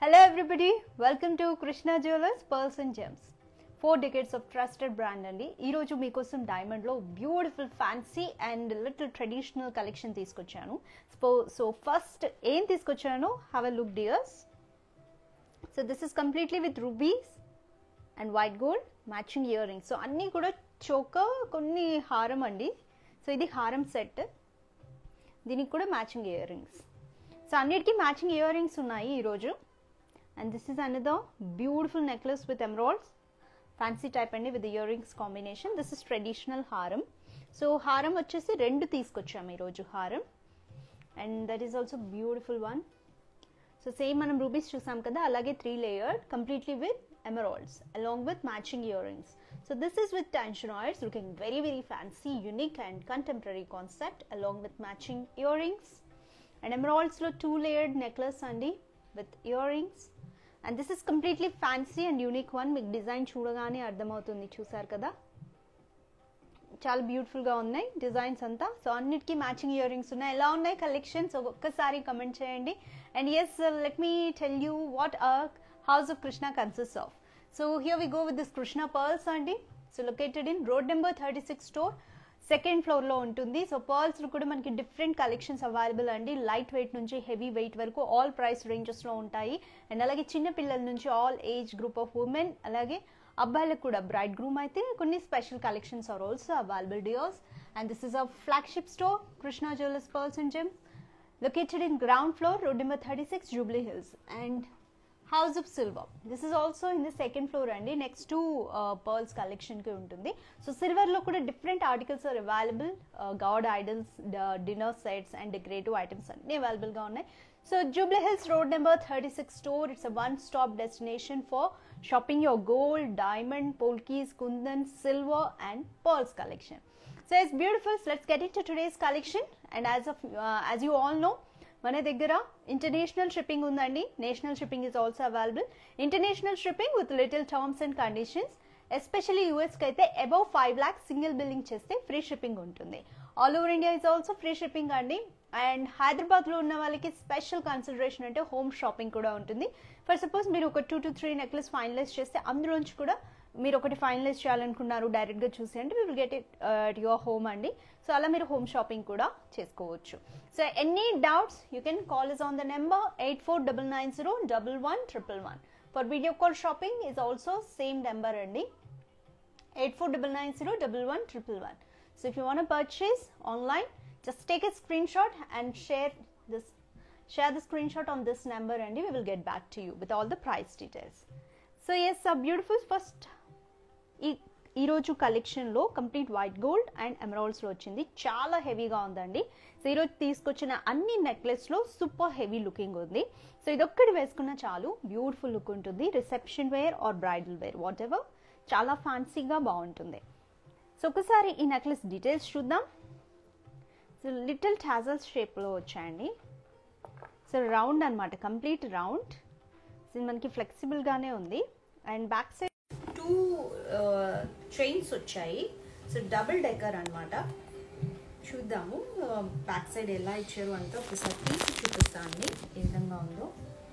Hello, everybody. Welcome to Krishna Jewelers Pearls and Gems. Four decades of trusted brand అండి ఈరోజు మీకోసం డైమండ్లో beautiful fancy and little traditional collection తీసుకొచ్చాను so so first ఏం తీసుకొచ్చాను have a look dears so this is completely with rubies and white gold matching ear rings so అన్నీ కూడా choker కొన్ని హారం అండి సో ఇది హారం సెట్ దీనికి కూడా మ్యాచింగ్ ఇయర్ రింగ్స్ సో అన్నిటికీ మ్యాచింగ్ ఇయర్ రింగ్స్ ఉన్నాయి ఈరోజు and this is another beautiful necklace with emeralds fancy type అండి with year rings combination this is traditional హారం సో హారం వచ్చేసి రెండు తీసుకొచ్చాము ఈరోజు హారం and that is also beautiful one so same మనం రూబీస్ చూసాం కదా అలాగే three layer completely with emeralds along with matching ear rings so this is with tension oils looking very very fancy unique and contemporary concept along with matching ear rings and ఎమరాల్డ్స్లో two layered necklace అండి with ear rings and this is completely fancy and unique one మీకు design చూడగానే అర్థమవుతుంది చూసారు కదా చాలా బ్యూటిఫుల్గా ఉన్నాయి డిజైన్స్ అంతా సో అన్నిటికీ మ్యాచింగ్ ఇయర్ రింగ్స్ ఉన్నాయి ఎలా ఉన్నాయి కలెక్షన్స్ ఒక్కసారి కమెంట్ చేయండి and yes let me tell you what are House of Krishna consist of so here we go with this Krishna Pearls అండి so located in road number thirty six store second ఫ్లోర్లో ఉంటుంది so పర్ల్స్లో కూడా మనకి different collections available అండి light weight నుంచి heavy weight వరకు all price రేంజెస్లో ఉంటాయి అండ్ అలాగే చిన్న పిల్లల నుంచి all age group of women అలాగే అబ్బాయిలకు కూడా బ్రైడ్ గ్రూమ్ అయితే కొన్ని special collections are also available dears and this is a flagship store Krishna Jewellers Pearls and Gems located in ground floor road number thirty six Jubilee Hills and House of Silver this is also in the second floor అండి next to Pearls కలెక్షన్కి ఉంటుంది so సిల్వర్లో కూడా different articles are available god idols dinner sets and decorative items అన్నీ అవైలబుల్గా ఉన్నాయి so Jubilee Hills road number thirty six store it's a one stop destination for shopping your gold diamond polkis kundan silver and pearls collection so it's beautiful let's get it to today's collection and as of as you all know మన దగ్గర international shipping ఉందండి national shipping is also available international shipping with little terms and conditions especially యూఎస్కి అయితే above five lakhs single billing చేస్తే free shipping ఉంటుంది all over India is also free shipping అండి and హైదరాబాద్లో ఉన్న వాళ్ళకి స్పెషల్ కన్సిడరేషన్ అంటే హోమ్ షాపింగ్ కూడా ఉంటుంది ఫర్ సపోజ్ మీరు ఒక two to three necklace finalize చేస్తే అందులోంచి కూడా మీరు ఒకటి ఫైనలైజ్ చేయాలనుకున్నారు డైరెక్ట్గా చూసి అంటే we will get it at your home అండి సో అలా మీరు హోమ్ షాపింగ్ కూడా చేసుకోవచ్చు so any doubts you can call us on the number eight four double nine zero double one triple one for video call shopping is also same number అండి eight four double nine zero double one triple one so if you want purchase online just take a screenshot and share this share the screenshot on this number and we will get back to you with all the price details so yes a beautiful first ఈరోజు కలెక్షన్లో complete white gold and ఎమరాల్డ్స్లో వచ్చింది చాలా హెవీగా ఉందండి so ఈరోజు తీసుకొచ్చిన అన్ని నెక్లెస్లో సూపర్ హెవీ లుకింగ్ ఉంది సో ఇదొక్కటి వేసుకున్న చాలు బ్యూటిఫుల్ లుక్ ఉంటుంది reception wear or bridal wear whatever చాలా ఫ్యాన్సీగా బాగుంటుంది సో ఒకసారి ఈ నెక్లెస్ డీటెయిల్స్ చూద్దాం సో లిటిల్ టాజల్స్ షేప్లో వచ్చాయండి సో రౌండ్ అనమాట కంప్లీట్ రౌండ్ ఇది మనకి ఫ్లెక్సిబుల్గానే ఉంది and back side two chains వచ్చాయి సో డబుల్ డెక్కర్ అనమాట చూద్దాము బ్యాక్ సైడ్ ఎలా ఇచ్చారు అంటే ఒకసారి తీసి చూపిస్తాను అండి ఏ విధంగా ఉందో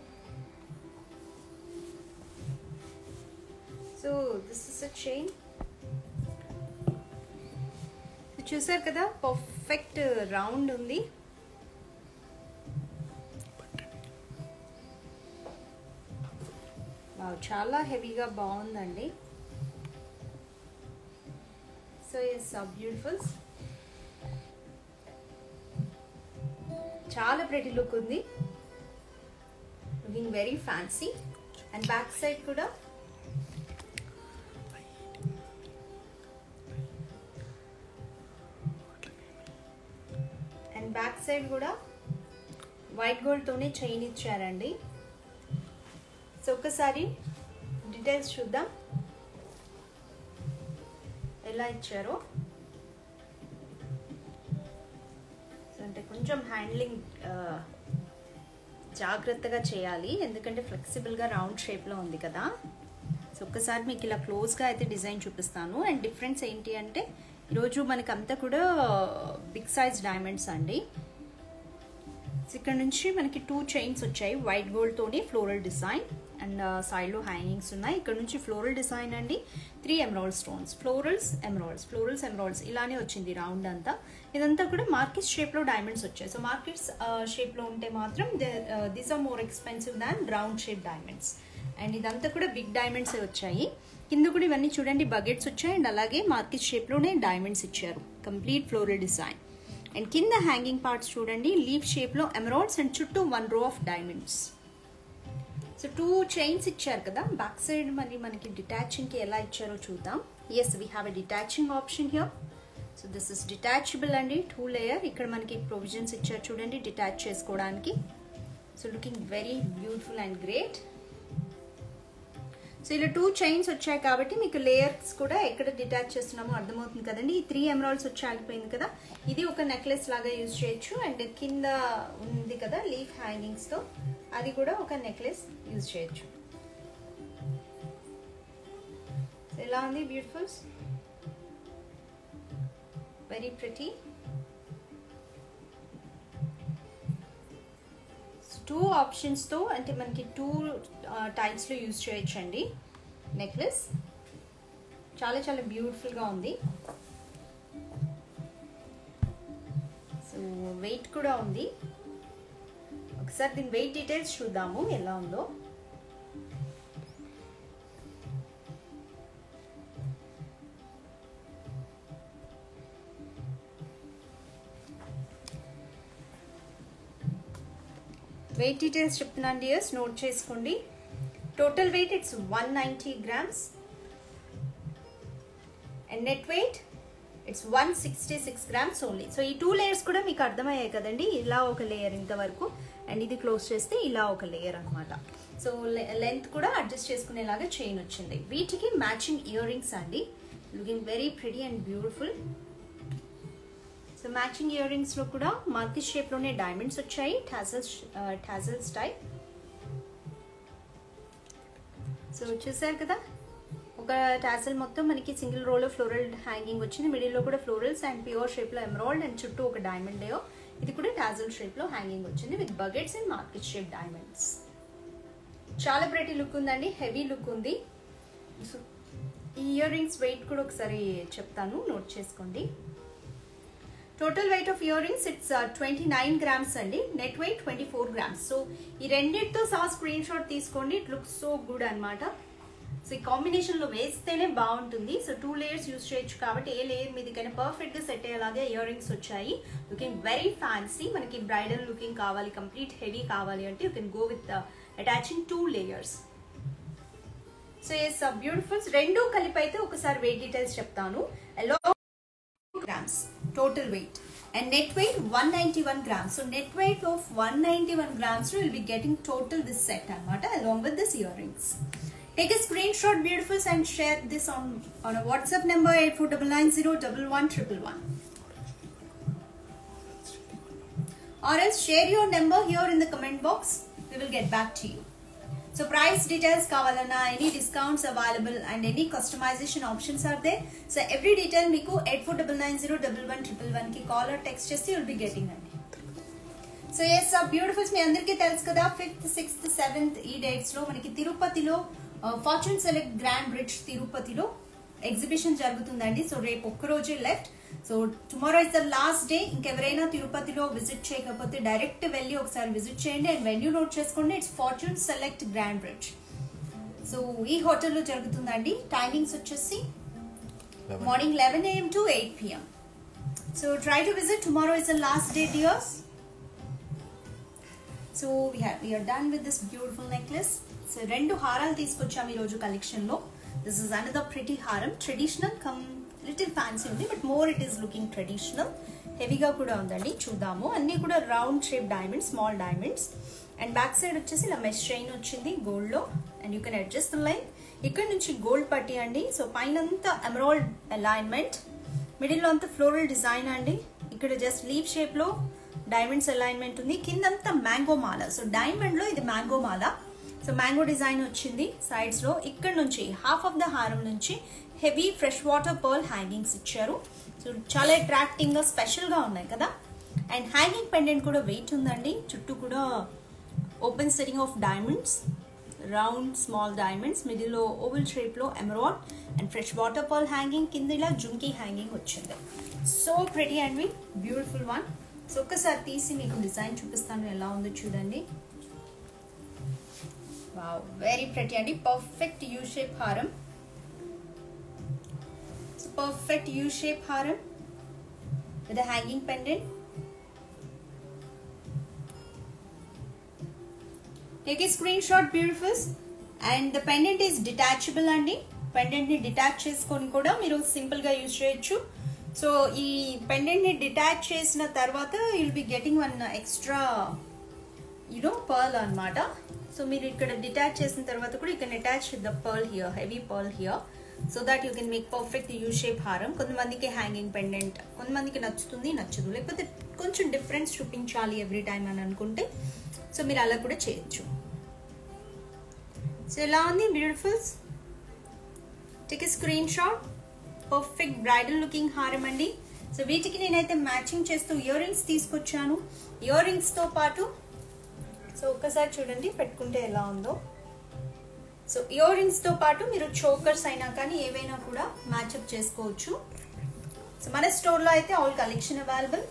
so this is a chain చూసారు కదా పర్ఫెక్ట్ రౌండ్ ఉంది చాలా హెవీగా బాగుందండి సో ఎస్ బ్యూటిఫుల్ చాలా ప్రెటీ లుక్ ఉంది looking very fancy and back side కూడా అండ్ బ్యాక్ సైడ్ కూడా వైట్ గోల్డ్తోనే చైన్ ఇచ్చారండి సో ఒకసారి డీటెయిల్స్ చూద్దాం ఎలా ఇచ్చారో సో అంటే కొంచెం హ్యాండ్లింగ్ జాగ్రత్తగా చేయాలి ఎందుకంటే ఫ్లెక్సిబుల్గా రౌండ్ షేప్లో ఉంది కదా సో ఒక్కసారి మీకు ఇలా క్లోజ్గా అయితే డిజైన్ చూపిస్తాను అండ్ డిఫరెన్స్ ఏంటి అంటే ఈరోజు మనకంతా కూడా బిగ్ సైజ్ డైమండ్స్ అండి ఇక్కడ నుంచి మనకి టూ చైన్స్ వచ్చాయి వైట్ గోల్డ్ తోని ఫ్లోరల్ డిజైన్ అండ్ సైడ్ లో హ్యాంగింగ్స్ ఉన్నాయి ఇక్కడ నుంచి ఫ్లోరల్ డిజైన్ అండి three emerald stones florals emeralds florals emeralds ఇలానే వచ్చింది రౌండ్ అంతా ఇదంతా కూడా మార్కెట్ షేప్ లో డైమండ్స్ వచ్చాయి సో మార్కెట్స్ షేప్ లో ఉంటే మాత్రం these are more expensive than round shape diamonds and ఇదంతా కూడా బిగ్ డైమండ్స్ వచ్చాయి కింద కూడా ఇవన్నీ చూడండి బకెట్స్ వచ్చాయి అండ్ అలాగే మార్కెట్ షేప్ లోనే డైమండ్స్ ఇచ్చారు కంప్లీట్ ఫ్లోరల్ డిజైన్ అండ్ కింద హ్యాంగింగ్ పార్ట్స్ చూడండి లీఫ్ షేప్ లో ఎమరాల్డ్స్ అండ్ చుట్టూ one row of diamonds so two chains ఇచ్చారు కదా బ్యాక్ సైడ్ మరి మనకి డిటాచింగ్కి ఎలా ఇచ్చారో చూద్దాం yes we have a detaching option here so this is detachable అండి టూ లేయర్ ఇక్కడ మనకి ప్రొవిజన్స్ ఇచ్చారు చూడండి డిటాచ్ చేసుకోవడానికి so looking very beautiful and great so ఇలా టూ చైన్స్ వచ్చాయి కాబట్టి మీకు లేయర్స్ కూడా ఎక్కడ డిటాచ్ చేస్తున్నామో అర్థమవుతుంది కదండి ఈ త్రీ ఎమరాల్డ్స్ వచ్చి ఆగిపోయింది కదా ఇది ఒక నెక్లెస్ లాగా యూజ్ చేయొచ్చు అండ్ కింద ఉంది కదా లీఫ్ హ్యాంగింగ్స్తో అది కూడా ఒక నెక్లెస్ యూజ్ చేయొచ్చు ఎలా ఉంది బ్యూటిఫుల్స్ వెరీ ప్రిటీ టూ ఆప్షన్స్తో అంటే మనకి టూ టైప్స్లో యూజ్ చేయొచ్చండి నెక్లెస్ చాలా చాలా బ్యూటిఫుల్గా ఉంది సో వెయిట్ కూడా ఉంది ఒకసారి దీని వెయిట్ డీటెయిల్స్ చూద్దాము ఎలా ఉందో వెయిట్ డీటెయిల్స్ చెప్తున్నాను డియర్స్ నోట్ చేసుకోండి total weight it's one ninety grams and net weight it's one sixty six grams only so ఈ టూ లేయర్స్ కూడా మీకు అర్థమయ్యాయి కదండి ఇలా ఒక లేయర్ ఇంతవరకు అండ్ ఇది క్లోజ్ చేస్తే ఇలా ఒక లేయర్ అనమాట సో లెంత్ కూడా అడ్జస్ట్ చేసుకునేలాగా చైన్ వచ్చింది వీటికి మ్యాచింగ్ ఇయర్ రింగ్స్ అండి looking very pretty and beautiful so matching ఇయర్ రింగ్స్లో కూడా మార్కి షేప్లోనే డైమండ్స్ వచ్చాయి టాజల్స్ టాజల్స్ టైప్ సో చూసారు కదా ఒక టాసల్ మొత్తం మనకి సింగిల్ రోలో ఫ్లోరల్ హ్యాంగింగ్ వచ్చింది మిడిల్లో కూడా ఫ్లోరల్స్ అండ్ ప్యూర్ షేప్లో ఎమరాల్డ్ అండ్ చుట్టూ ఒక డైమండ్ డేయో ఇది కూడా టాజల్ షేప్లో హ్యాంగింగ్ వచ్చింది with baguettes and marquise shape diamonds చాలా ప్రెటీ లుక్ ఉందండి హెవీ లుక్ ఉంది సో ఈ ఇయర్ రింగ్స్ వెయిట్ కూడా ఒకసారి చెప్తాను నోట్ చేసుకోండి total weight of earrings it's twenty nine grams అండి net weight twenty four grams so ఈ రెండింటితో సహా స్క్రీన్ షాట్ తీసుకోండి ఇట్ లుక్స్ సో గుడ్ అనమాట సో ఈ కాంబినేషన్లో వేస్తేనే బాగుంటుంది సో టూ లేయర్స్ యూస్ చేయొచ్చు కాబట్టి ఏ లేయర్ మీదకైనా పర్ఫెక్ట్గా సెట్ అయ్యేలాగే ఇయర్ రింగ్స్ వచ్చాయి లుకింగ్ వెరీ ఫ్యాన్సీ మనకి బ్రైడల్ లుకింగ్ కావాలి కంప్లీట్ హెవీ కావాలి అంటే you can go with attaching two layers so yes beautifuls రెండు కలిపి అయితే ఒకసారి వెయిట్ డీటెయిల్స్ చెప్తాను అలో grams total weight and net weight 191 grams so net weight of 191 grams you will be getting total this set anamata along with this earrings take a screenshot beautifuls and share this on on a whatsapp number 8499011111 or else share your number here in the comment box we will get back to you so price details kavalana any discounts available and any customization options are there so every detail మీకు eight four double nine zero double one triple one కి call text చేసి you'll be getting అండి so yes beautifuls మీ అందరికీ తెలుసు కదా fifth sixth seventh ఈ dates లో మనకి తిరుపతిలో ఫార్చ్యూన్ సెలెక్ట్ గ్రాండ్ బ్రిడ్జ్ తిరుపతిలో ఎగ్జిబిషన్ జరుగుతుందండి సో రేపు ఒక్క రోజే left so tomorrow is the last day ఇంకెవరైనా తిరుపతిలో విజిట్ చేయకపోతే డైరెక్ట్ వెళ్ళి ఒకసారి విజిట్ చేయండి అండ్ వెన్యూ నోట్ చేసుకోండి it's Fortune Select Grand Ridge so ఈ హోటల్లో జరుగుతుందండి టైమింగ్స్ వచ్చేసి morning eleven AM to eight PM so try to visit tomorrow is the last day dears so we have we're done with this beautiful necklace so రెండు హారాలు తీసుకొచ్చాం ఈరోజు కలెక్షన్లో this is another pretty హారం traditional cum little fancy ఉంది but more it is looking traditional హెవీగా కూడా ఉందండి చూద్దాము అన్నీ కూడా round shape diamonds small diamonds and back side వచ్చేసి ఇలా మెష్ చైన్ వచ్చింది గోల్డ్లో and you can adjust the line ఇక్కడ నుంచి గోల్డ్ పట్టి అండి సో పైన అంతా ఎమరాల్డ్ అలైన్మెంట్ మిడిల్లో అంతా ఫ్లోరల్ డిజైన్ అండి ఇక్కడ జస్ట్ లీవ్ షేప్లో డైమండ్స్ అలైన్మెంట్ ఉంది కిందంతా మ్యాంగో మాల సో డైమండ్లో ఇది మ్యాంగో మాల సో మ్యాంగో డిజైన్ వచ్చింది సైడ్స్ లో ఇక్కడ నుంచి హాఫ్ ఆఫ్ ద హారం నుంచి heavy fresh water pearl hangings ఇచ్చారు సో చాలా అట్రాక్టింగ్ గా స్పెషల్ గా ఉన్నాయి కదా అండ్ హ్యాంగింగ్ పెండెంట్ కూడా వెయిట్ ఉందండి చుట్టూ కూడా open setting of diamonds round small diamonds మిడిల్లో ఓవల్ షేప్లో emerald and fresh water pearl hanging కింద ఇలా జుంకీ హ్యాంగింగ్ వచ్చింది so pretty and beautiful one so ఒక్కసారి తీసి మీకు డిజైన్ చూపిస్తాను ఎలా ఉందో చూడండి వావ్ వెరీ ప్రెటీ అండి పర్ఫెక్ట్ యూ షేప్ హారం సో పర్ఫెక్ట్ యూ షేప్ హారం with hanging pendant take a screenshot beautifuls and the pendant is detachable అండి పెండెంట్ ని డిటాచ్ చేసుకొని కూడా మీరు సింపుల్ గా యూజ్ చేయొచ్చు సో ఈ పెండెంట్ ని డిటాచ్ చేసిన తర్వాత you'll be getting one extra you know pearl అనమాట సో మీరు ఇక్కడ డిటాచ్ చేసిన తర్వాత కూడా you can attach the pearl here heavy pearl here so that you can make perfect U shape హారం కొంతమందికి హ్యాంగింగ్ పెండెంట్ కొంతమందికి నచ్చుతుంది నచ్చదు లేకపోతే కొంచెం డిఫరెన్స్ చూపించాలి ఎవ్రీ టైం అని అనుకుంటే సో మీరు అలా కూడా చేయొచ్చు సో ఎలా ఉంది beautifuls take a screenshot perfect bridal looking హారం అండి సో వీటికి నేనైతే మ్యాచింగ్ చేస్తూ ఇయర్ రింగ్స్ తీసుకొచ్చాను ఇయర్ రింగ్స్తో పాటు సో ఒక్కసారి చూడండి పెట్టుకుంటే ఎలా ఉందో సో ఇయర్ రింగ్స్తో పాటు మీరు చోకర్స్ అయినా కానీ ఏవైనా కూడా మ్యాచ్అప్ చేసుకోవచ్చు సో మన స్టోర్లో అయితే ఆల్ కలెక్షన్ అవైలబుల్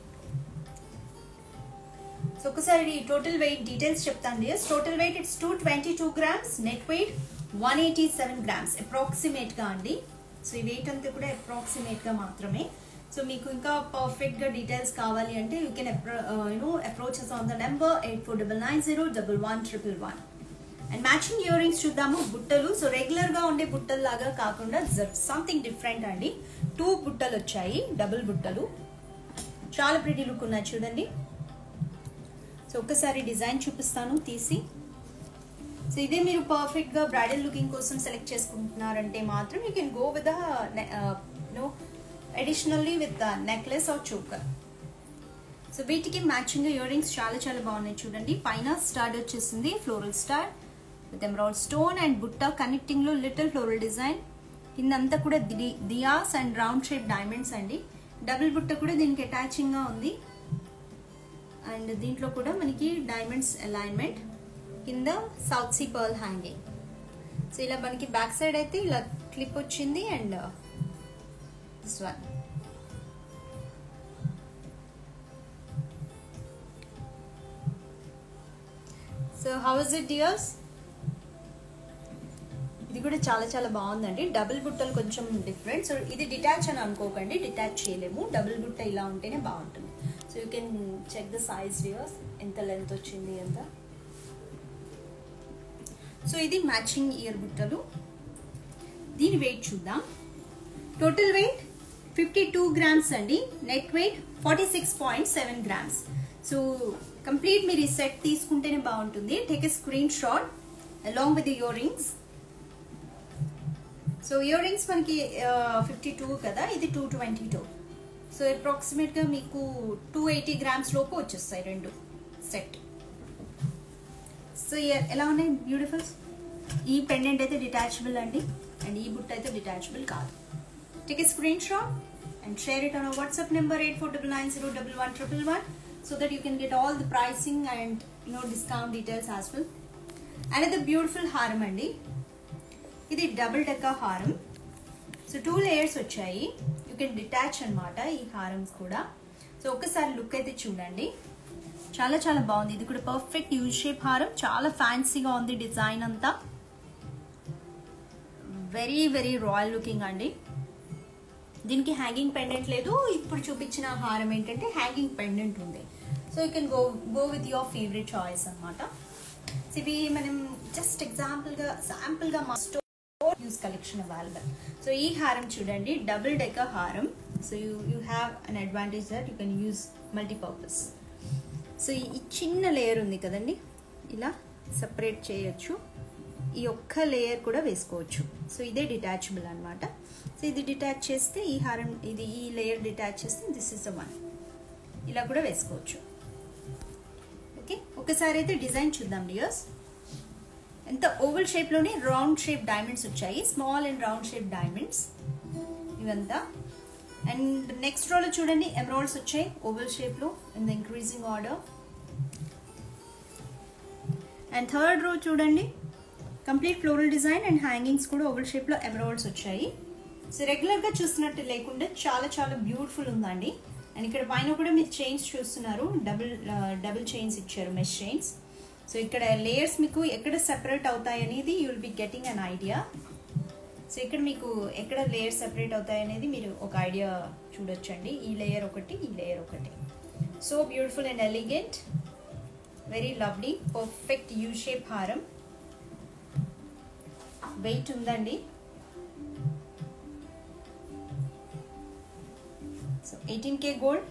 సో ఒకసారి టోటల్ వెయిట్ డీటెయిల్స్ చెప్తాను dears total weight it's two twenty two grams net weight one eighty seven grams అప్రాక్సిమేట్గా అండి సో ఈ వెయిట్ అంతా కూడా అప్రాక్సిమేట్గా మాత్రమే సో మీకు ఇంకా పర్ఫెక్ట్గా డీటెయిల్స్ కావాలి అంటే you can you know approach us on the number eight four double nine zero double one triple one and matching year earrings చూద్దాము బుట్టలు సో రెగ్యులర్గా ఉండే బుట్టలు లాగా కాకుండా సంథింగ్ డిఫరెంట్ అండి టూ బుట్టలు వచ్చాయి డబుల్ బుట్టలు చాలా ప్రిటీ లుక్ ఉన్నాయి చూడండి సో ఒక్కసారి డిజైన్ చూపిస్తాను తీసి సో ఇదే మీరు పర్ఫెక్ట్గా బ్రైడల్ లుకింగ్ కోసం సెలెక్ట్ చేసుకుంటున్నారంటే మాత్రం you can go with no additionally with necklace or choker so వీటికి మ్యాచింగ్ ఇయర్ రింగ్స్ చాలా చాలా బాగున్నాయి చూడండి పైన స్టార్ వచ్చేసింది floral star with emerald stone and బుట్ట కనెక్టింగ్ లో లిటిల్ ఫ్లోరల్ డిజైన్ కిందంతా కూడా దియాస్ అండ్ రౌండ్ షేప్ డైమండ్స్ అండి డబుల్ బుట్ట కూడా దీనికి అటాచింగ్ గా ఉంది అండ్ దీంట్లో కూడా మనకి డైమండ్స్ అలైన్మెంట్ కింద South Sea pearl hanging so ఇలా మనకి బ్యాక్ సైడ్ అయితే ఇలా క్లిప్ వచ్చింది and this one so how is it dears ఇది కూడా చాలా చాలా బాగుందండి డబుల్ బుట్టలు కొంచెం డిఫరెంట్ సో ఇది డిటాచ్ అని అనుకోకండి డిటాచ్ చేయలేము డబుల్ బుట్ట ఇలా ఉంటేనే బాగుంటుంది so you can check the size dears ఎంత లెంత్ వచ్చింది ఎంత సో ఇది మ్యాచింగ్ ఇయర్ బుట్టలు దీని వెయిట్ చూద్దాం total weight fifty two grams అండి net weight forty six point seven grams so complete మీరు ఈ సెట్ తీసుకుంటేనే బాగుంటుంది take a screenshot along with ear rings so earrings మనకి ఫిఫ్టీ టూ కదా ఇది టూ ట్వంటీ టూ సో అప్రాక్సిమేట్గా మీకు టూ ఎయిటీ గ్రామ్స్ లోపు వచ్చేస్తాయి రెండు సెట్ సో ఎలా ఉన్నాయి బ్యూటిఫుల్ ఈ పెండెంట్ అయితే డిటాచబుల్ అండి అండ్ ఈ బుట్ట అయితే డిటాచబుల్ కాదు take a screenshot and share it on WhatsApp number eight four double nine zero double one triple one so that you can get all the pricing and no discount details as well and ఇది beautiful హారం అండి ఇది double decker హారం so two layers వచ్చాయి you can detach అనమాట ఈ హారమ్స్ కూడా so ఒకసారి లుక్ అయితే చూడండి చాలా చాలా బాగుంది ఇది కూడా పర్ఫెక్ట్ యూజ్ షేప్ హారం చాలా ఫ్యాన్సీగా ఉంది డిజైన్ అంతా వెరీ వెరీ రాయల్ లుకింగ్ అండి దీనికి హ్యాంగింగ్ పెండెంట్ లేదు ఇప్పుడు చూపించిన హారం ఏంటంటే హ్యాంగింగ్ పెండెంట్ ఉంది so you can go go with your favourite choice అనమాట ఇవి మనం జస్ట్ ఎగ్జాంపుల్గా శాంపుల్గా మా store use collection available so ఈ హారం చూడండి డబుల్ డెక్కర్ హారం so you you have an advantage that you can use multipurpose so ఈ చిన్న లేయర్ ఉంది కదండి ఇలా సపరేట్ చేయొచ్చు ఈ ఒక్క లేయర్ కూడా వేసుకోవచ్చు సో ఇదే డిటాచబుల్ అనమాట సో ఇది డిటాచ్ చేస్తే ఈ హారం ఇది ఈ లేయర్ డిటాచ్ చేస్తే దిస్ ఇస్ ద వన్ ఇలా కూడా వేసుకోవచ్చు ఓకే ఒకసారి అయితే డిజైన్ చూద్దాం డియర్స్ ఎంత ఓవల్ షేప్లోనే రౌండ్ షేప్ డైమండ్స్ వచ్చాయి small and round shape diamonds ఇవంతా అండ్ నెక్స్ట్ రోలో చూడండి ఎమరాల్డ్స్ వచ్చాయి ఓవల్ షేప్లో in the increasing order and third row చూడండి complete floral design and hangings కూడా ఓవల్ షేప్లో ఎమరాల్డ్స్ వచ్చాయి సో రెగ్యులర్గా చూస్తున్నట్టు లేకుండా చాలా చాలా బ్యూటిఫుల్ ఉందండి అండ్ ఇక్కడ పైన కూడా మీరు చైన్స్ చూస్తున్నారు డబుల్ డబుల్ చైన్స్ ఇచ్చారు మెష్ చైన్స్ సో ఇక్కడ లేయర్స్ మీకు ఎక్కడ సెపరేట్ అవుతాయి అనేది you will be getting an idea so ఇక్కడ మీకు ఎక్కడ లేయర్ సెపరేట్ అవుతాయి అనేది మీరు ఒక ఐడియా చూడొచ్చండి ఈ లేయర్ ఒకటి ఈ లేయర్ ఒకటి so beautiful and elegant very lovely perfect U shape హారం వెయిట్ ఉందండి so eighteen K gold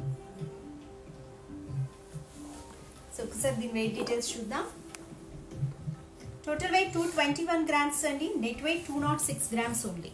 so ఒకసారి దీని వెయిట్ డీటెయిల్స్ చూద్దాం total weight two twenty one grams అండి net weight two naught six grams only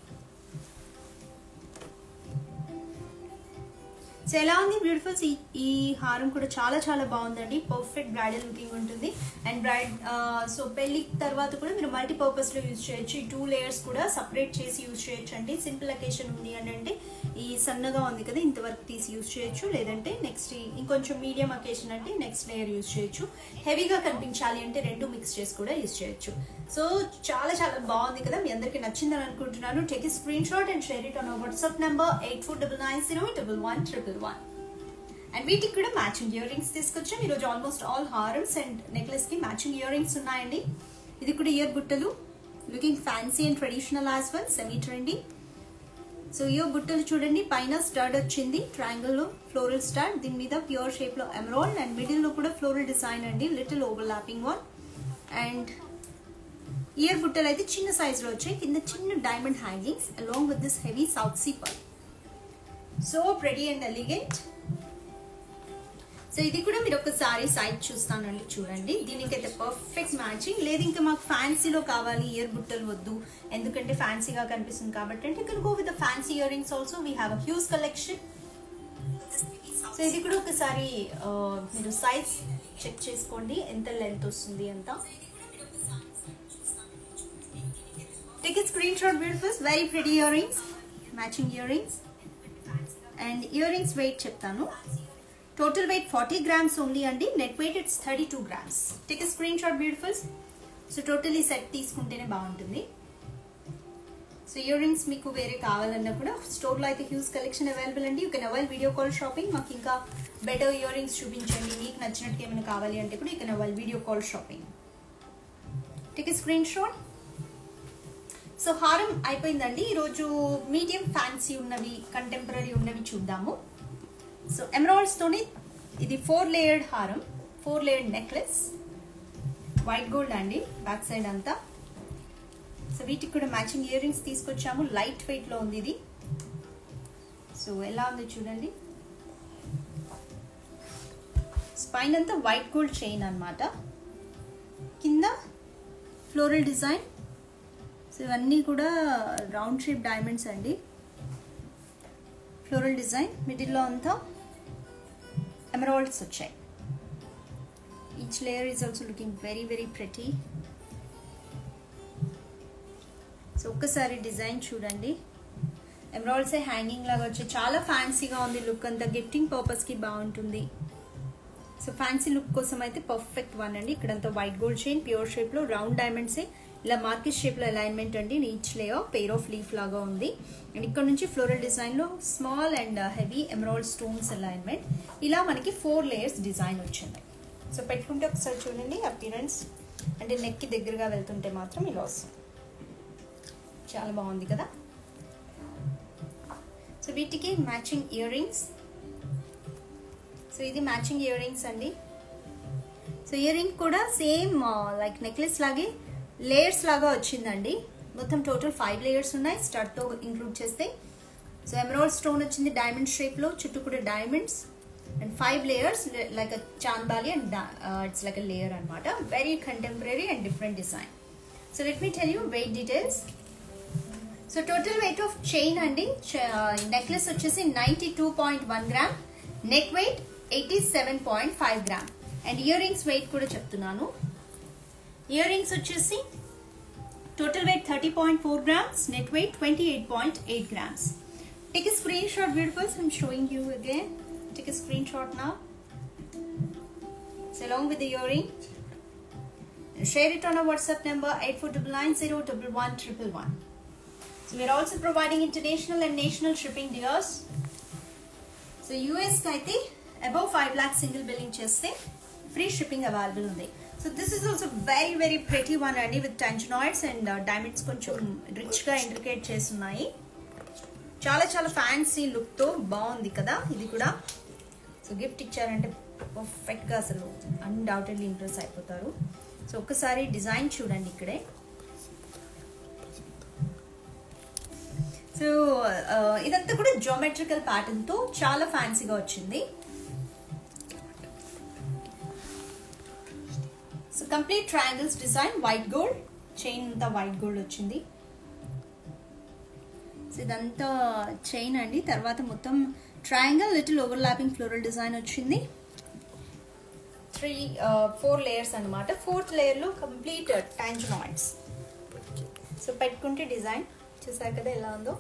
so ఎలా ఉంది beautifuls ఈ ఈ హారం కూడా చాలా చాలా బాగుందండి పర్ఫెక్ట్ బ్రైడల్ లుకింగ్ ఉంటుంది అండ్ బ్రైడ్ సో పెళ్లి తర్వాత కూడా మీరు మల్టీపర్పస్ లో యూజ్ చేయొచ్చు ఈ టూ లేయర్స్ కూడా సపరేట్ చేసి యూజ్ చేయొచ్చు అండి సింపుల్ అకేషన్ ఉంది అని అంటే ఈ సన్నగా ఉంది కదా ఇంతవరకు తీసి యూజ్ చేయొచ్చు లేదంటే నెక్స్ట్ ఇంకొంచెం మీడియం అకేషన్ అంటే నెక్స్ట్ లేయర్ యూజ్ చేయొచ్చు హెవీగా కనిపించాలి అంటే రెండు మిక్స్ చేసి కూడా యూజ్ చేయొచ్చు సో చాలా చాలా బాగుంది కదా మీ అందరికి నచ్చిందని అనుకుంటున్నాను take screenshot and share it on WhatsApp number eight four double nine zero double one triple one and వీటికి కూడా మ్యాచింగ్ ఇయర్ రింగ్స్ తీసుకొచ్చాం ఈరోజు ఆల్మోస్ట్ ఆల్ హారమ్స్ అండ్ నెక్లెస్ కి మ్యాచింగ్ ఇయర్ రింగ్స్ ఉన్నాయండి ఇది కూడా ఇయర్ బుట్టలు looking fancy and traditional as well semi trendy so ear బుట్టలు చూడండి పైన స్టర్డ్ వచ్చింది ట్రయాంగిల్ లో ఫ్లోరల్ స్టార్ట్ దీని మీద ప్యూర్ షేప్ లో ఎమరాల్డ్ అండ్ మిడిల్ లో కూడా ఫ్లోరల్ డిజైన్ అండి little overlapping one and ear బుట్టలు అయితే చిన్న సైజ్ లో వచ్చాయి కింద చిన్న diamond hangings along with this heavy south sea pearl so pretty and elegant so ఇది కూడా మీరు ఒకసారి సైజ్ చూస్తానండి చూడండి దీనికి అయితే పర్ఫెక్ట్ మ్యాచింగ్ లేదు ఇంకా మాకు ఫ్యాన్సీలో కావాలి ఇయర్ బుట్టలు వద్దు ఎందుకంటే ఫ్యాన్సీగా కనిపిస్తుంది కాబట్టి అంటే ఇక్కడ go with fancy earrings also we have a huge collection so ఇది కూడా ఒకసారి ఆ, మీరు సైజ్ చెక్ చేసుకోండి ఎంత లెంత్ వస్తుంది అంతా take screenshot beautifuls very pretty earrings matching ear rings and earrings weight చెప్తాను total weight forty grams only అండి net weight it's thirty two grams take screenshot beautifuls so total ఈ set తీసుకుంటేనే బాగుంటుంది so ear rings మీకు వేరే కావాలన్నా కూడా స్టోర్లో అయితే హ్యూజ్ కలెక్షన్ అవైలబుల్ అండి you can avail video call shopping మాకు ఇంకా బెటర్ ఇయర్ రింగ్స్ చూపించండి మీకు నచ్చినట్టుగా ఏమైనా కావాలి అంటే కూడా you can avail video call shopping take screenshot so హారం అయిపోయిందండి ఈరోజు మీడియం ఫ్యాన్సీ ఉన్నవి కంటెంపరీ ఉన్నవి చూద్దాము సో ఎమరాల్డ్స్ తోని ఇది ఫోర్ లేయర్డ్ హారం four layered necklace white gold అండి బ్యాక్ సైడ్ అంతా సో వీటికి కూడా మ్యాచింగ్ ఇయర్ రింగ్స్ తీసుకొచ్చాము లైట్ వెయిట్ లో ఉంది ఇది సో ఎలా ఉంది చూడండి స్పైన్ అంతా వైట్ గోల్డ్ చైన్ అన్నమాట కింద ఫ్లోరల్ డిజైన్ సో ఇవన్నీ కూడా రౌండ్ షేప్ డైమండ్స్ అండి ఫ్లోరల్ డిజైన్ మిడిల్లో అంతా ఎమరాల్డ్స్ వచ్చాయి each layer is also looking very very pretty so ఒక్కసారి డిజైన్ చూడండి ఎమరాల్డ్స్ హ్యాంగింగ్ లాగా వచ్చి చాలా ఫ్యాన్సీగా ఉంది లుక్ అంతా గిఫ్టింగ్ పర్పస్కి బాగుంటుంది సో ఫ్యాన్సీ లుక్ కోసం అయితే పర్ఫెక్ట్ వన్ అండి ఇక్కడంతా వైట్ గోల్డ్ చైన్ ప్యూర్ షేప్లో రౌండ్ డైమండ్సే ఇలా మార్కెట్ షేప్లో అలైన్మెంట్ అండి each layer pair of leaf లాగా ఉంది అండ్ ఇక్కడ నుంచి ఫ్లోరల్ డిజైన్లో small and heavy emerald stones alignment ఇలా మనకి ఫోర్ లేయర్స్ డిజైన్ వచ్చింది సో పెట్టుకుంటే ఒకసారి చూడండి అపీరెన్స్ అంటే నెక్కి దగ్గరగా వెళ్తుంటే మాత్రం ఇలా వస్తుంది చాలా బాగుంది కదా సో వీటికి మ్యాచింగ్ ఇయర్ రింగ్స్ సో ఇది మ్యాచింగ్ ఇయర్ రింగ్స్ అండి సో ఇయర్ రింగ్ కూడా సేమ్ లైక్ నెక్లెస్ లాగే లేయర్స్ లాగా వచ్చిందండి మొత్తం టోటల్ ఫైవ్ లేయర్స్ ఉన్నాయి స్టడ్తో ఇంక్లూడ్ చేస్తే సో ఎమరాల్డ్ స్టోన్ వచ్చింది డైమండ్ షేప్లో చుట్టూ కూడా diamonds and five layers like a chandelier and it's like a layer అనమాట very contemporary and different design so let me tell you weight details so total weight of chain అండి necklace వచ్చేసి ninety two point one gram net weight eighty seven point five gram and earrings weight కూడా చెప్తున్నాను earrings వచ్చేసి total weight thirty point four grams net weight twenty eight point eight grams Take a screenshot, beautifuls. I'm showing you again. Take a screenshot now. So along with the earring, and share it on our WhatsApp number 8499011111. So we are also providing international and national shipping deals. So యూఎస్కి అయితే above five lakh single billing చేస్తే free shipping available ఉంది so this is also very very pretty one అండి with tanzanites and diamonds కొంచెం రిచ్గా intricate చేస్తున్నాయి చాలా చాలా ఫ్యాన్సీ లుక్తో బాగుంది కదా ఇది కూడా సో గిఫ్ట్ ఇచ్చారంటే పర్ఫెక్ట్గా అసలు అన్డౌటెడ్లీ ఇంప్రెస్ అయిపోతారు సో ఒక్కసారి డిజైన్ చూడండి ఇక్కడే సో ఇదంతా కూడా జోమెట్రికల్ ప్యాటర్న్ తో చాలా ఫ్యాన్సీగా వచ్చింది so complete triangles design white gold chain అంతా వైట్ గోల్డ్ వచ్చింది సో ఇదంతా చైన్ అండి తర్వాత మొత్తం triangle little overlapping floral design వచ్చింది త్రీ ఫోర్ లేయర్స్ అనమాట ఫోర్త్ లేయర్లో కంప్లీట్ టాంజనాయిడ్స్ సో పెట్టుకుంటే డిజైన్ చూసారు కదా ఎలా ఉందో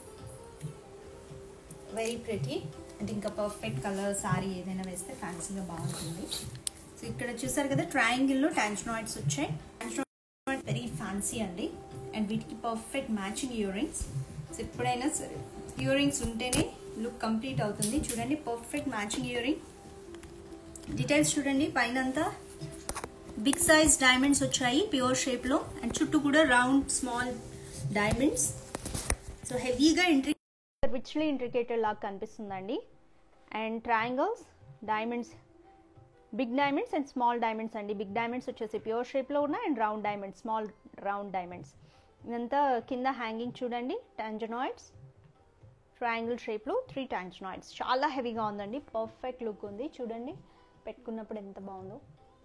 వెరీ ప్రెటీ అంటే ఇంకా పర్ఫెక్ట్ కలర్ సారీ ఏదైనా వేస్తే ఫ్యాన్సీగా బాగుంటుంది సో ఇక్కడ చూసారు కదా ట్రయాంగిల్లో టాంజనాయిడ్స్ వచ్చాయి టాంజనాయిడ్ వెరీ ఫ్యాన్సీ అండి అండ్ వీటికి perfect matching ear rings so ఎప్పుడైనా సరే ఇయర్ రింగ్స్ ఉంటేనే లుక్ కంప్లీట్ అవుతుంది చూడండి perfect matching earring details చూడండి పైన అంతా బిగ్ సైజ్ డైమండ్స్ వచ్చాయి ప్యూర్ షేప్లో అండ్ చుట్టూ కూడా రౌండ్ స్మాల్ డైమండ్స్ సో హెవీగా ఎంట్రీ రిచ్లీ ఇంట్రికేటెడ్ లాగా కనిపిస్తుందండి and triangles diamonds big diamonds and small diamonds అండి బిగ్ డైమండ్స్ వచ్చేసి ప్యూర్ షేప్లో ఉన్నాయి and round diamonds small round diamonds ఇదంతా కింద హ్యాంగింగ్ చూడండి టాంజనాయిడ్స్ ట్రయాంగిల్ షేప్లో త్రీ టాంజనాయిడ్స్ చాలా హెవీగా ఉందండి పర్ఫెక్ట్ లుక్ ఉంది చూడండి పెట్టుకున్నప్పుడు ఎంత బాగుందో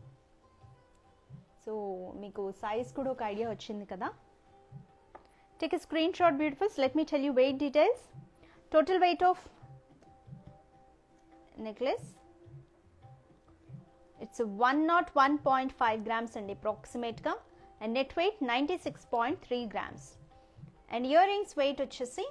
సో మీకు సైజ్ కూడా ఒక ఐడియా వచ్చింది కదా take a screenshot beautifuls let me tell you weight details total weight of necklace it's a 1 not 1.5 grams and approximate గా and net weight 96.3 grams and earrings weight వచ్చేసి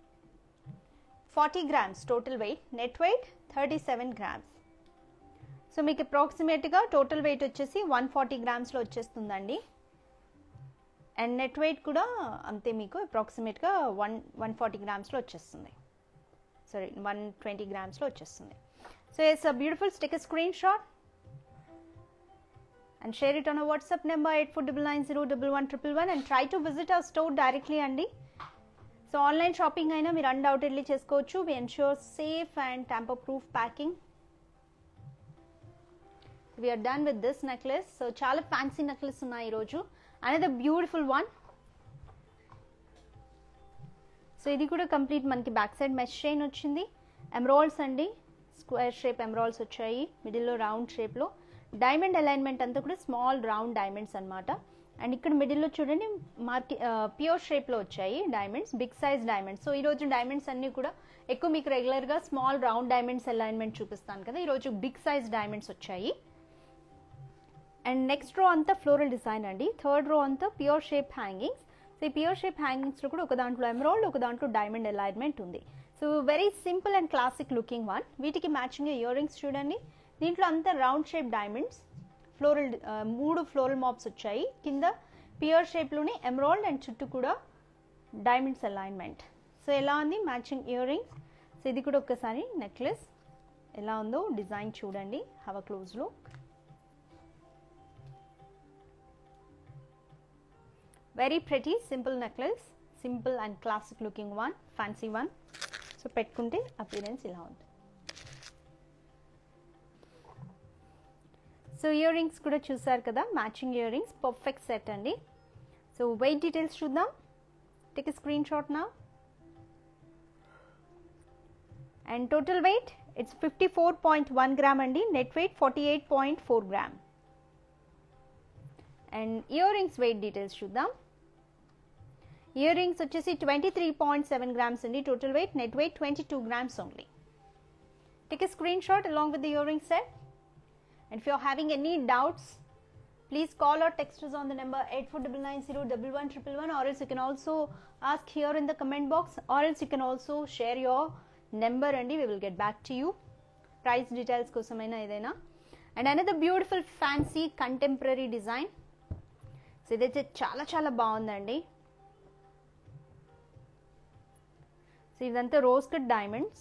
40 grams total weight net weight 37 grams so మీకు అప్రాక్సిమేట్గా total weight వచ్చేసి one forty గ్రామ్స్లో వచ్చేస్తుందండి and net wait కూడా అంతే మీకు అప్రాక్సిమేట్గా వన్ వన్ ఫార్టీ గ్రామ్స్లో వచ్చేస్తుంది సారీ వన్ ట్వంటీ గ్రామ్స్లో వచ్చేస్తుంది so it's a beautiful stick screenshot and share it on a WhatsApp number eight four double nine zero double one triple one and try to visit our store directly అండి so online shopping అయినా మీరు undoubtedly చేసుకోవచ్చు we ensure safe and tamper proof packing we are done with this necklace so చాలా fancy necklace ఉన్నాయి ఈరోజు another beautiful one so ఇది కూడా complete మనకి బ్యాక్ సైడ్ మెష్ చైన్ వచ్చింది ఎమరాల్డ్స్ అండి స్క్వేర్ షేప్ ఎమరాల్డ్స్ వచ్చాయి మిడిల్లో రౌండ్ షేప్లో డైమండ్ అలైన్మెంట్ అంతా కూడా స్మాల్ రౌండ్ డైమండ్స్ అనమాట అండ్ ఇక్కడ మిడిల్లో చూడండి మార్కి ప్యూర్ షేప్లో వచ్చాయి diamonds big size diamonds so ఈరోజు డైమండ్స్ అన్నీ కూడా ఎక్కువ మీకు రెగ్యులర్గా స్మాల్ రౌండ్ డైమండ్స్ అలైన్మెంట్ చూపిస్తాను కదా ఈరోజు బిగ్ సైజ్ డైమండ్స్ వచ్చాయి అండ్ నెక్స్ట్ రో అంతా ఫ్లోరల్ డిజైన్ అండి థర్డ్ రో అంతా ప్యూర్ షేప్ హ్యాంగింగ్స్ సో ఈ ప్యూర్ షేప్ హ్యాంగింగ్స్లో కూడా ఒక దాంట్లో ఎమరాల్డ్ ఒక దాంట్లో డైమండ్ అలైన్మెంట్ ఉంది so very simple and classic looking one వీటికి మ్యాచింగ్ ఇయర్ రింగ్స్ చూడండి దీంట్లో అంతా రౌండ్ షేప్ డైమండ్స్ ఫ్లోరల్ మూడు ఫ్లోరల్ మాప్స్ వచ్చాయి కింద ప్యూర్ షేప్లోనే ఎమరాల్డ్ అండ్ చుట్టూ కూడా డైమండ్స్ అలైన్మెంట్ సో ఎలా ఉంది మ్యాచింగ్ ఇయర్ రింగ్స్ సో ఇది కూడా ఒక్కసారి నెక్లెస్ ఎలా ఉందో డిజైన్ చూడండి హవ క్లోజ్లో very pretty simple necklace simple and classic looking one fancy one so పెట్టుకుంటే అపీరెన్స్ ఇలా ఉంటుంది సో ఇయర్ రింగ్స్ కూడా చూసారు కదా matching year earrings perfect set అండి సో వెయిట్ డీటెయిల్స్ చూద్దాం టేక్ స్క్రీన్ షాట్ నా and total weight it's fifty four point one gram అండి net weight forty eight point four gram and earrings weight details చూద్దాం earrings వచ్చేసి twenty three point seven grams అండి total weight net weight twenty two grams only take a screenshot along with the earring set and if you're having any doubts please call or text us on the number 8499011111 or else you can also ask here in the comment box or else you can also share your number and we will get back to you price details కోసమైనా ఏదైనా and another beautiful fancy contemporary design so ఇదైతే చాలా చాలా బాగుందండి so ఇదంతా rose cut diamonds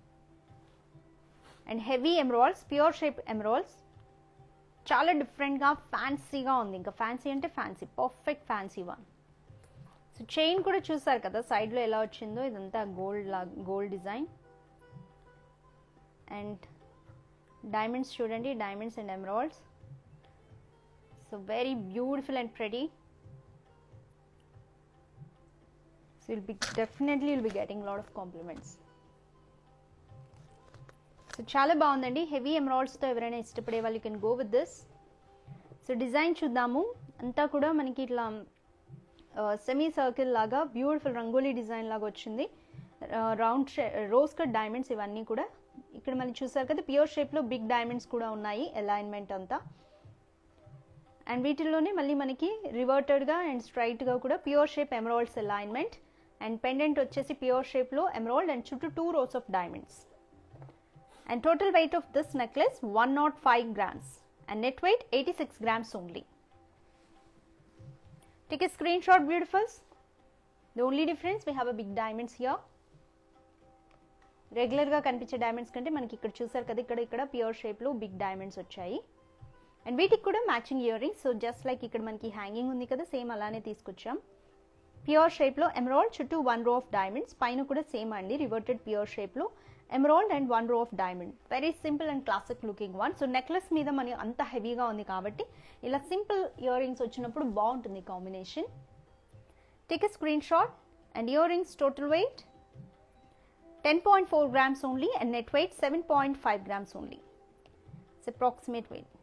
and heavy emeralds pear shape emeralds చాలా డిఫరెంట్గా ఫ్యాన్సీగా ఉంది ఇంకా ఫ్యాన్సీ అంటే fancy perfect fancy one so chain కూడా చూసారు కదా సైడ్లో ఎలా వచ్చిందో ఇదంతా గోల్డ్ లా గోల్డ్ డిజైన్ అండ్ డైమండ్స్ చూడండి diamonds and emeralds so very beautiful and pretty so will be definitely will be getting lot of compliments so చాలా బాగుందండి హెవీ ఎమరాల్డ్స్తో ఎవరైనా ఇష్టపడే వాళ్ళు can go with this so design చూద్దాము అంతా కూడా మనకి ఇట్లా సెమీ సర్కిల్ లాగా బ్యూటిఫుల్ రంగోలీ డిజైన్ లాగా వచ్చింది రౌండ్ రోజ్ కట్ డైమండ్స్ ఇవన్నీ కూడా ఇక్కడ మనం చూసారు కదా ప్యూర్ షేప్లో బిగ్ డైమండ్స్ కూడా ఉన్నాయి అలైన్మెంట్ అంతా అండ్ వీటిల్లోనే మళ్ళీ మనకి రివర్టెడ్గా అండ్ స్ట్రైట్గా కూడా pear shape emeralds alignment and pendant వచ్చేసి ప్యూర్ షేప్లో ఎమరాల్డ్ అండ్ చుట్టూ two rows of diamonds and total weight of this necklace 105 grams and net weight 86 grams only. Take a screenshot beautifuls. The only difference we have a big diamonds here. రెగ్యులర్గా కనిపించే diamonds కంటే మనకి ఇక్కడ చూసారు కదా ఇక్కడ ఇక్కడ ప్యూర్ షేప్లో బిగ్ డైమండ్స్ వచ్చాయి అండ్ వీటికి కూడా matching ear rings so just like ఇక్కడ మనకి హ్యాంగింగ్ ఉంది కదా సేమ్ అలానే తీసుకొచ్చాం ప్యూర్ షేప్లో ఎమరాల్డ్ చుట్టూ వన్ రో ఆఫ్ డైమండ్స్ పైన కూడా సేమ్ అండి రివర్టెడ్ ప్యూర్ షేప్లో emerald and one row of diamond very simple and classic looking one so necklace మీద మనకి అంత హెవీగా ఉంది కాబట్టి ఇలా సింపుల్ ఇయర్ రింగ్స్ వచ్చినప్పుడు బాగుంటుంది combination take a screenshot and earrings total weight ten point four grams only and net weight seven point five grams only it's approximate weight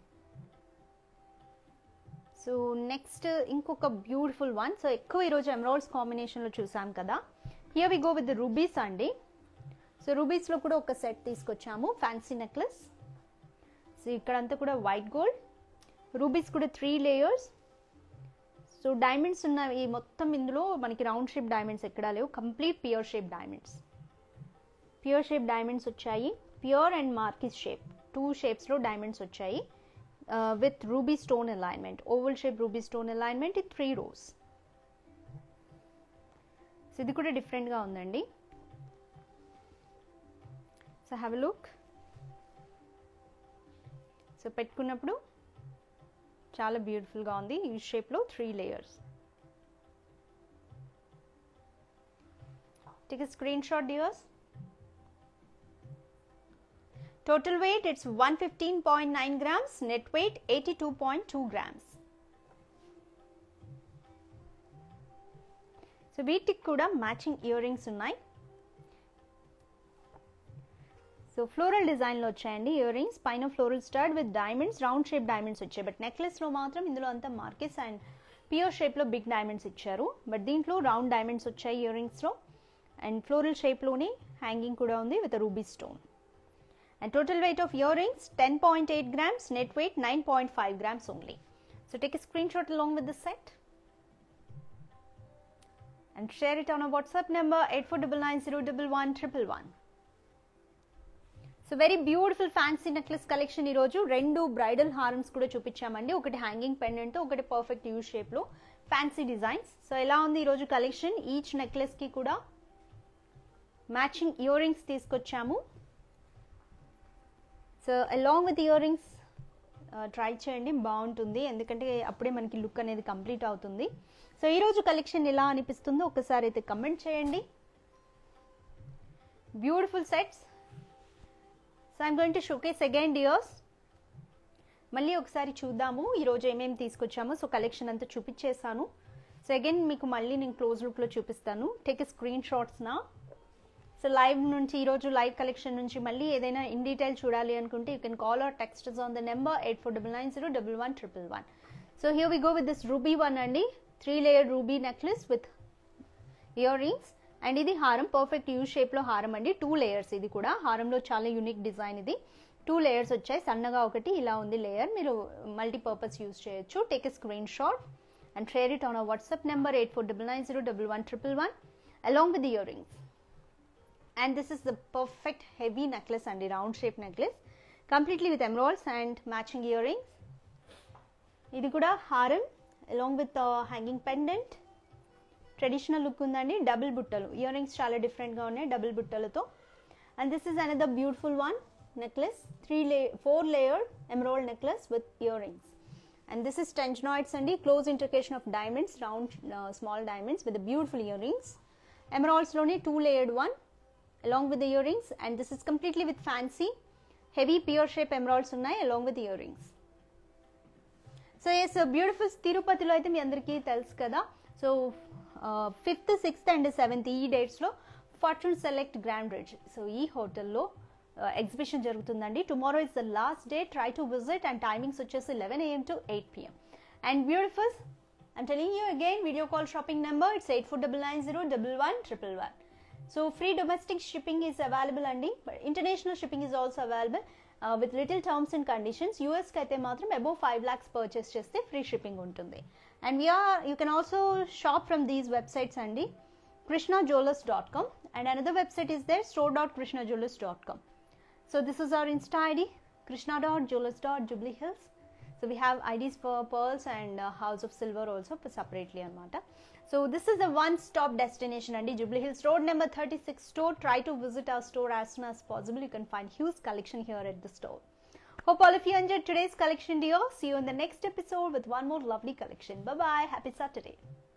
so next ఇంకొక beautiful one so ఎక్కువ ఈరోజు emeralds కాంబినేషన్లో చూసాం కదా here we go with rubies అండి so రూబీస్లో కూడా ఒక సెట్ తీసుకొచ్చాము ఫ్యాన్సీ నెక్లెస్ సో ఇక్కడంతా కూడా వైట్ గోల్డ్ రూబీస్ కూడా త్రీ లేయర్స్ సో డైమండ్స్ ఉన్నవి మొత్తం ఇందులో మనకి రౌండ్ షేప్ డైమండ్స్ ఎక్కడా లేవు complete pear shape diamonds pear shape diamonds వచ్చాయి pear and marquise shape two షేప్స్లో డైమండ్స్ వచ్చాయి with ruby stone alignment oval shape ruby stone alignment ఇది త్రీ రోస్ సో ఇది కూడా డిఫరెంట్గా ఉందండి so have a look so పెట్టుకున్నప్పుడు చాలా బ్యూటిఫుల్గా ఉంది ఈ షేప్లో three layers take a screenshot dears Total weight it's 115.9 grams, net weight 82.2 grams. So వీటికి కూడా మ్యాచింగ్ ఇయర్ రింగ్స్ ఉన్నాయి సో ఫ్లోరల్ డిజైన్లో వచ్చాయండి ఇయర్ రింగ్స్ పైన floral start with diamonds round shape diamonds వచ్చాయి బట్ నెక్లెస్లో మాత్రం ఇందులో అంతా మార్కెస్ అండ్ ప్యూర్ షేప్లో బిగ్ డైమండ్స్ ఇచ్చారు బట్ దీంట్లో రౌండ్ డైమండ్స్ వచ్చాయి ఇయర్ రింగ్స్లో అండ్ ఫ్లోరల్ షేప్లోనే హ్యాంగింగ్ కూడా ఉంది with ruby stone and total weight of earrings 10.8 grams net weight 9.5 grams only so take a screenshot along with the set and share it on our whatsapp number 8499011111 so very beautiful fancy necklace collection ఈరోజు రెండు bridal హారమ్స్ కూడా చూపించామండి ఒకటి hanging pendant ఒకటి perfect U షేప్లో fancy designs so ఎలా ఉంది ఈరోజు కలెక్షన్ ఈచ్ నెక్లెస్కి కూడా మ్యాచింగ్ ఇయర్ రింగ్స్ తీసుకొచ్చాము so along with year earrings try చేయండి బాగుంటుంది ఎందుకంటే అప్పుడే మనకి లుక్ అనేది కంప్లీట్ అవుతుంది సో ఈరోజు కలెక్షన్ ఎలా అనిపిస్తుందో ఒకసారి అయితే కమెంట్ చేయండి beautiful sets so I'm going to showcase again dears మళ్ళీ ఒకసారి చూద్దాము ఈరోజు ఏమేమి తీసుకొచ్చామో సో కలెక్షన్ అంతా చూపించేసాను సో అగైన్ మీకు మళ్ళీ నేను క్లోజ్ లుక్లో చూపిస్తాను టేక్ ఎ స్క్రీన్ షాట్స్ నా సో లైవ్ నుంచి ఈరోజు లైవ్ కలెక్షన్ నుంచి మళ్ళీ ఏదైనా ఇన్ డీటెయిల్ చూడాలి అనుకుంటే you can call or text on the number eight four double nine zero double one triple one so here we go with this ruby one అండి three layer ruby necklace with ear rings and ఇది హారం perfect U షేప్లో హారం అండి two layers ఇది కూడా హారంలో చాలా యూనిక్ డిజైన్ ఇది టూ లేయర్స్ వచ్చాయి సన్నగా ఒకటి ఇలా ఉంది లేయర్ మీరు మల్టీపర్పస్ యూస్ చేయొచ్చు take a screenshot and share it on a WhatsApp number eight four double nine zero double one triple one along with ear rings and this is the perfect heavy necklace అండి round shape necklace completely with emeralds and matching year earrings ఇది కూడా హారం along with hanging pendant traditional look ఉందండి double బుట్టలు earrings చాలా డిఫరెంట్గా ఉన్నాయి double బుట్టలతో and this is another beautiful one necklace three లే four layer emerald necklace with ear rings and this is టెన్షనాయిడ్స్ అండి క్లోజ్ ఇంటర్కేషన్ of diamonds round small diamonds with beautiful earrings ఎమరాల్డ్స్లోనే two layered one along with ear rings and this is completely with fancy heavy pear shape emeralds ఉన్నాయి along with ear rings so yes beautiful తిరుపతిలో అయితే మీ అందరికీ తెలుసు కదా so fifth sixth and seventh ఈ డేట్స్లో Fortune Select Grand Ridge so ఈ హోటల్లో ఎగ్జిబిషన్ జరుగుతుందండి tomorrow is the last day try to visit and timings వచ్చేసి eleven AM to eight PM and beautiful I'm telling you again, video call shopping number, it's 84990111. So free domestic shipping is available అండి but international shipping is also available uh, with little terms and conditions. US కి అయితే మాత్రం above five lakhs purchase చేస్తే free shipping ఉంటుంది and we are you can also shop from these websites అండి Krishna jewellers dot com and another website is there store dot Krishna jewellers dot com so this is our insta ID Krishna dot jewellers dot Jubilee Hills So we have IDs for pearls and uh, House of Silver also separately anamata. So this is a one-stop destination and Jubilee Hills Road number 36 store. Try to visit our store as soon as possible. You can find huge collection here at the store. Hope all of you enjoyed today's collection dear. See you in the next episode with one more lovely collection. Bye bye. Happy Saturday.